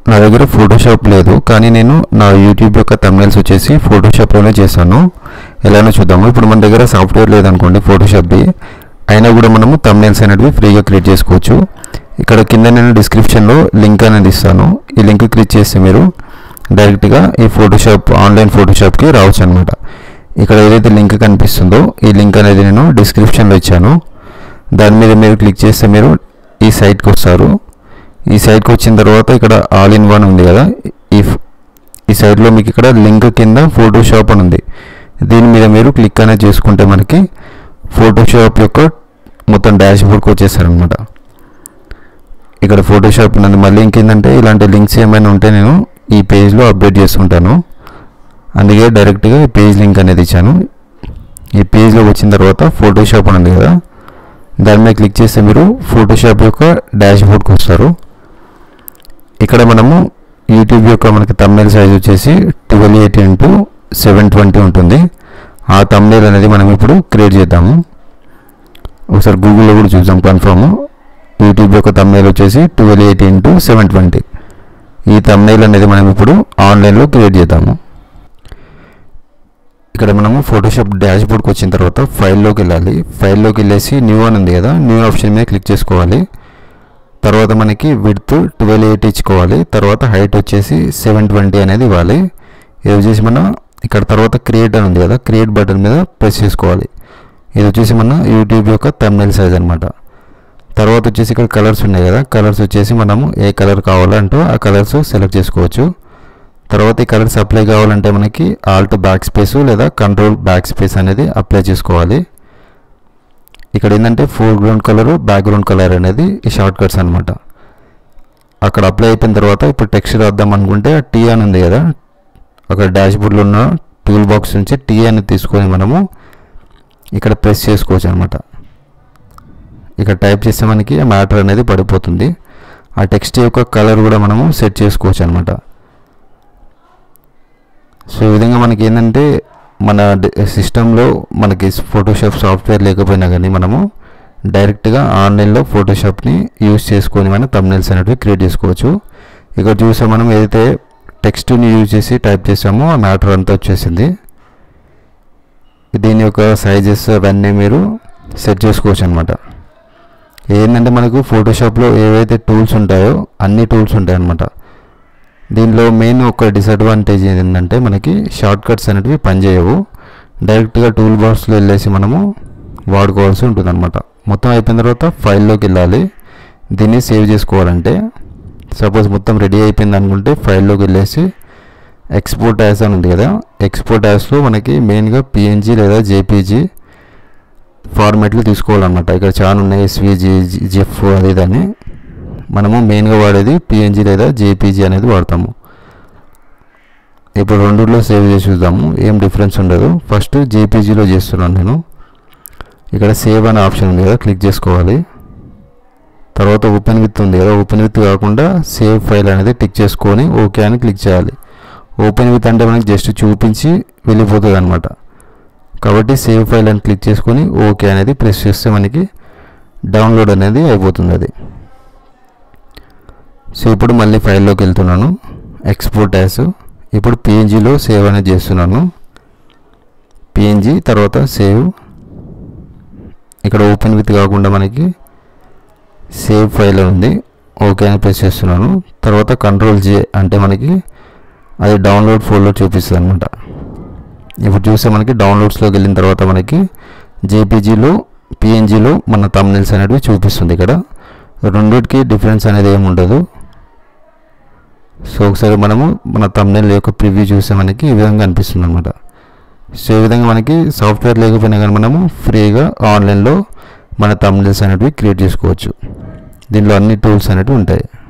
నా దగ్గర ఫోటోషాప్ లేదు కానీ నేను నా యూట్యూబ్ యొక్క తమిళస్ వచ్చేసి ఫోటోషాప్లోనే చేశాను ఎలానో చూద్దాము ఇప్పుడు మన దగ్గర సాఫ్ట్వేర్ లేదనుకోండి ఫోటోషాప్ది అయినా కూడా మనము తమిళస్ అనేటివి ఫ్రీగా క్రియేట్ చేసుకోవచ్చు ఇక్కడ కింద నేను డిస్క్రిప్షన్లో లింక్ అనేది ఇస్తాను ఈ లింక్ క్లిక్ చేస్తే మీరు డైరెక్ట్గా ఈ ఫోటోషాప్ ఆన్లైన్ ఫోటోషాప్కి రావచ్చు అనమాట ఇక్కడ ఏదైతే లింక్ కనిపిస్తుందో ఈ లింక్ అనేది నేను డిస్క్రిప్షన్లో ఇచ్చాను దాని మీద మీరు క్లిక్ చేస్తే మీరు ఈ సైట్కి వస్తారు ఈ సైట్కి వచ్చిన తర్వాత ఇక్కడ ఆల్ ఇన్ వన్ ఉంది కదా ఈ ఫ్- ఈ సైట్లో మీకు ఇక్కడ లింక్ కింద ఫోటోషాప్ అని ఉంది దీని మీద మీరు క్లిక్ అనేది చేసుకుంటే మనకి ఫోటోషాప్ యొక్క మొత్తం డాష్ బోర్డ్కి వచ్చేస్తారనమాట ఇక్కడ ఫోటోషాప్ ఉన్నది మళ్ళీ ఇంకేంటంటే ఇలాంటి లింక్స్ ఏమైనా ఉంటే నేను ఈ పేజ్లో అప్డేట్ చేస్తుంటాను అందుకే డైరెక్ట్గా ఈ పేజ్ లింక్ అనేది ఇచ్చాను ఈ పేజ్లోకి వచ్చిన తర్వాత ఫోటోషాప్ అని ఉంది కదా దాని మీద క్లిక్ చేస్తే మీరు ఫోటోషాప్ యొక్క డాష్ బోర్డ్కి వస్తారు ఇక్కడ మనము యూట్యూబ్ యొక్క మనకి తమ్నేల్ సైజ్ వచ్చేసి twelve eighty into seven twenty ఉంటుంది ఆ తమ్నేల్ అనేది మనం ఇప్పుడు క్రియేట్ చేద్దాము ఒకసారి గూగుల్లో కూడా చూద్దాం కన్ఫర్మ్ యూట్యూబ్ యొక్క తమ్నేల్ వచ్చేసి twelve eighty into seven twenty ఈ తమ్నేల్ అనేది మనం ఇప్పుడు ఆన్లైన్లో క్రియేట్ చేద్దాము ఇక్కడ మనము ఫోటోషాప్ డాష్ బోర్డ్కి వచ్చిన తర్వాత ఫైల్లోకి వెళ్ళాలి ఫైల్లోకి వెళ్ళేసి న్యూ అని ఉంది కదా న్యూ ఆప్షన్ మీద క్లిక్ చేసుకోవాలి తర్వాత మనకి విడ్త్ ట్వెల్వ్ ఎయిట్ ఇచ్చుకోవాలి తర్వాత హైట్ వచ్చేసి సెవెన్ ట్వంటీ అనేది ఇవ్వాలి ఇది వచ్చేసి మన ఇక్కడ తర్వాత క్రియేట్ అని ఉంది కదా క్రియేట్ బటన్ మీద ప్రెస్ చేసుకోవాలి ఇది వచ్చేసి మన యూట్యూబ్ యొక్క తమ్నెల్ సైజ్ అనమాట తర్వాత వచ్చేసి ఇక్కడ కలర్స్ ఉన్నాయి కదా కలర్స్ వచ్చేసి మనము ఏ కలర్ కావాలంటే ఆ కలర్స్ సెలెక్ట్ చేసుకోవచ్చు తర్వాత ఈ కలర్స్ అప్లై కావాలంటే మనకి ఆల్ట్ బ్యాక్ స్పేస్ లేదా కంట్రోల్ బ్యాక్ స్పేస్ అనేది అప్లై చేసుకోవాలి ఇక్కడ ఏంటంటే ఫోర్గ్రౌండ్ కలర్ బ్యాక్గ్రౌండ్ కలర్ అనేది ఈ షార్ట్ కట్స్ అనమాట అక్కడ అప్లై అయిపోయిన తర్వాత ఇప్పుడు టెక్స్ట్ రాద్దాం అనుకుంటే ఆ టీ అని ఉంది కదా అక్కడ డాష్ బోర్డ్లో ఉన్న టూల్ బాక్స్ నుంచి టీ అనేది తీసుకొని మనము ఇక్కడ ప్రెస్ చేసుకోవచ్చు అనమాట ఇక్కడ టైప్ చేస్తే మనకి ఆ మ్యాటర్ అనేది పడిపోతుంది ఆ టెక్స్ట్ యొక్క కలర్ కూడా మనము సెట్ చేసుకోవచ్చు అనమాట సో ఈ విధంగా మనకి ఏంటంటే మన సిస్టంలో మనకి ఫోటోషాప్ సాఫ్ట్వేర్ లేకపోయినా కానీ మనము డైరెక్ట్గా ఆన్లైన్లో ఫోటోషాప్ని యూజ్ చేసుకొని మనం తమ్నెల్స్ అనేవి క్రియేట్ చేసుకోవచ్చు ఇక్కడ చూసే మనం ఏదైతే టెక్స్ట్ని యూజ్ చేసి టైప్ చేసామో ఆ మ్యాటర్ అంతా వచ్చేసింది దీని యొక్క సైజెస్ అవన్నీ మీరు సెట్ చేసుకోవచ్చు అనమాట ఏంటంటే మనకు ఫోటోషాప్లో ఏవైతే టూల్స్ ఉంటాయో అన్ని టూల్స్ ఉంటాయి అన్నమాట దీనిలో మెయిన్ ఒక డిసడ్వాంటేజ్ ఏంటంటే మనకి షార్ట్ కట్స్ అనేటివి పనిచేయవు డైరెక్ట్గా టూల్ బాక్స్లో వెళ్ళేసి మనము వాడుకోవాల్సి ఉంటుంది అనమాట మొత్తం అయిపోయిన తర్వాత ఫైల్లోకి వెళ్ళాలి దీన్ని సేవ్ చేసుకోవాలంటే సపోజ్ మొత్తం రెడీ అయిపోయింది అనుకుంటే ఫైల్లోకి వెళ్ళేసి ఎక్స్పోర్ట్ యాస్ అని ఉంది కదా ఎక్స్పోర్ట్ యాస్లో మనకి మెయిన్గా పిఎన్జీ లేదా జేపీజీ ఫార్మాట్లు తీసుకోవాలన్నమాట ఇక్కడ చాలా ఉన్నాయి ఎస్విజీ జిఎఫ్ అది ఇదని మనము మెయిన్గా వాడేది పిఎన్జీ లేదా జేపీజీ అనేది వాడతాము ఇప్పుడు రెండులో సేవ్ చేసి చూద్దాము ఏం డిఫరెన్స్ ఉండదు ఫస్ట్ జేపీజీలో చేస్తున్నాను నేను ఇక్కడ సేవ్ అనే ఆప్షన్ ఉంది కదా క్లిక్ చేసుకోవాలి తర్వాత ఓపెన్ విత్ ఉంది కదా ఓపెన్ విత్ కాకుండా సేవ్ ఫైల్ అనేది టిక్ చేసుకొని ఓకే అని క్లిక్ చేయాలి ఓపెన్ విత్ అంటే మనకి జస్ట్ చూపించి వెళ్ళిపోతుంది అనమాట కాబట్టి సేవ్ ఫైల్ అని క్లిక్ చేసుకొని ఓకే అనేది ప్రెస్ చేస్తే మనకి డౌన్లోడ్ అనేది అయిపోతుంది అది సో ఇప్పుడు మళ్ళీ ఫైల్లోకి వెళ్తున్నాను ఎక్స్పోర్ట్ యాస్ ఇప్పుడు పిఎన్జిలో సేవ్ అనేది చేస్తున్నాను పిఎన్జి తర్వాత సేవ్ ఇక్కడ ఓపెన్ విత్ కాకుండా మనకి సేవ్ ఫైల్ ఉంది ఓకే అని ప్రెస్ చేస్తున్నాను తర్వాత కంట్రోల్ జే అంటే మనకి అది డౌన్లోడ్ ఫోల్డర్ చూపిస్తుంది అనమాట ఇప్పుడు చూస్తే మనకి డౌన్లోడ్స్లోకి వెళ్ళిన తర్వాత మనకి జేపీజీలో పిఎన్జిలో మన తమ్నెల్స్ అనేవి చూపిస్తుంది ఇక్కడ రెండిటికి డిఫరెన్స్ అనేది ఏమి ఉండదు సో ఒకసారి మనము మన తమ్నెల్ యొక్క ప్రివ్యూ చూస్తే మనకి ఈ విధంగా అనిపిస్తుంది అనమాట సో ఈ విధంగా మనకి సాఫ్ట్వేర్ లేకపోయినా కానీ మనము ఫ్రీగా ఆన్లైన్లో మన తమ్నెల్స్ అనేటివి క్రియేట్ చేసుకోవచ్చు దీనిలో అన్ని టూల్స్ అనేటివి ఉంటాయి